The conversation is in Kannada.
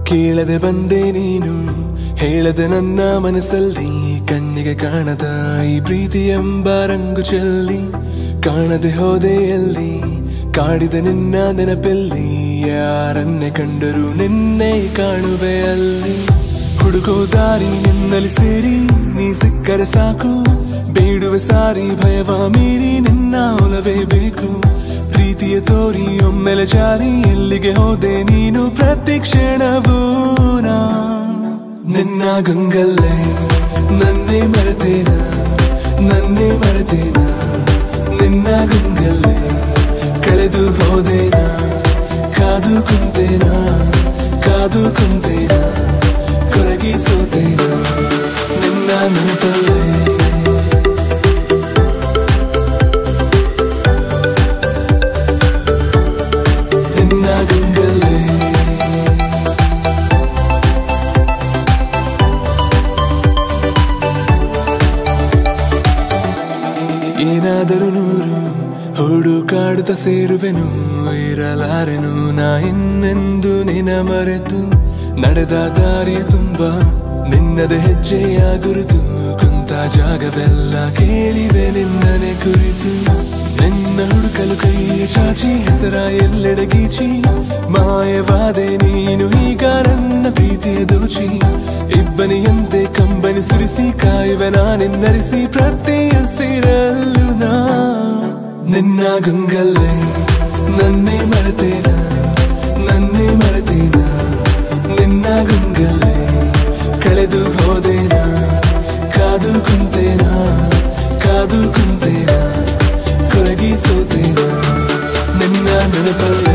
ಕೇಳದೆ ಬಂದೆ ನೀನು ಹೇಳದೆ ನನ್ನ ಮನಸ್ಸಲ್ಲಿ ಕಣ್ಣಿಗೆ ಕಾಣದ ಈ ಪ್ರೀತಿ ಎಂಬ ರಂಗು ಚೆಲ್ಲಿ ಕಾಣದೆ ಹೋದೆ ಎಲ್ಲಿ ಕಾಡಿದ ನಿನ್ನ ನೆನಪಲ್ಲಿ ಯಾರನ್ನೇ ಕಂಡರೂ ನಿನ್ನೆ ಕಾಣುವೆ ಅಲ್ಲಿ ಹುಡುಗೋ ದಾರಿ ನಿನ್ನಲ್ಲಿ ಸೇರಿ ನೀ ಸಿಕ್ಕರೆ ಸಾಕು ಬೇಡುವೆ ಸಾರಿ ಭಯವ ಮೀರಿ ನಿನ್ನ ಒಲವೇ ಬೇಕು ಪ್ರೀತಿಯ ತೋರಿ ಒಮ್ಮೆಲೆ ಜಾರಿ ಎಲ್ಲಿಗೆ ಹೋದೆ ನೀನು ಪ್ರತಿ ಕ್ಷಣವೂ ನಾ ನಿನ್ನ ಗಂಗಲ್ಲೇ ನನ್ನೇ ಮರೆತೇನ ನನ್ನೇ ಮರೆತೇನ ನಿನ್ನ ಗಂಗಲ್ಲೇ ಕಳೆದು ಹೋದೇನ ಕಾದು ಕುಂತೇನ ಕಾದು ಕುಂತೇನ ಕೊರಗಿ ಸೋತೇನ ನಿನ್ನ ನೆನಪಲ್ಲೇ ನಿನ್ನ ಗಂಗಲ್ಲೇ ಏನಾದರೂ ನೂರು ಹುಡುಕಾಡುತ್ತ ಸೇರುವೆನು ಇರಲಾರೆನು ನಾ ಇನ್ನೆಂದು ನಿನ ಮರೆತು ನಡೆದ ದಾರಿಯ ತುಂಬ ನಿನ್ನದ ಹೆಜ್ಜೆಯ ಗುರುತು ಕುಂತ ಜಾಗವೆಲ್ಲ ಕೇಳಿವೆ ನಿನ್ನನೆ ಕುರಿತು ನಿನ್ನ ಹುಡುಕಲು ಕೈಯ ಚಾಚಿ ಹೆಸರ ಎಲ್ಲೆಡೆ ಗೀಚಿ ಮಾಯವಾದೆ ನೀನು ಈಗ ನನ್ನ ಪ್ರೀತಿಯ ದೋಚಿ ಇಬ್ಬನಿಯಂತೆ ಕಂಬನಿ ಸುರಿಸಿ ಕಾಯುವೆ ನಾನೆನ್ನರಿಸಿ ಪ್ರತಿ ಹಸಿರಲ್ಲೂ ನಾ ನಿನ್ನ ಗಂಗಲ್ಲೇ ನನ್ನೇ ಮರೆತೇನ ನನ್ನೇ ಮರೆತೇನ ನಿನ್ನ ಗಂಗಲ್ಲೇ ಕಳೆದು ಹೋದೇನ ಕಾದು ಕುಂತೇನ ಕಾದು ಕುಂತೇನ ಕೊರಗಿ ಸೋತೇನ ನಿನ್ನ ನೆನಪಲ್ಲ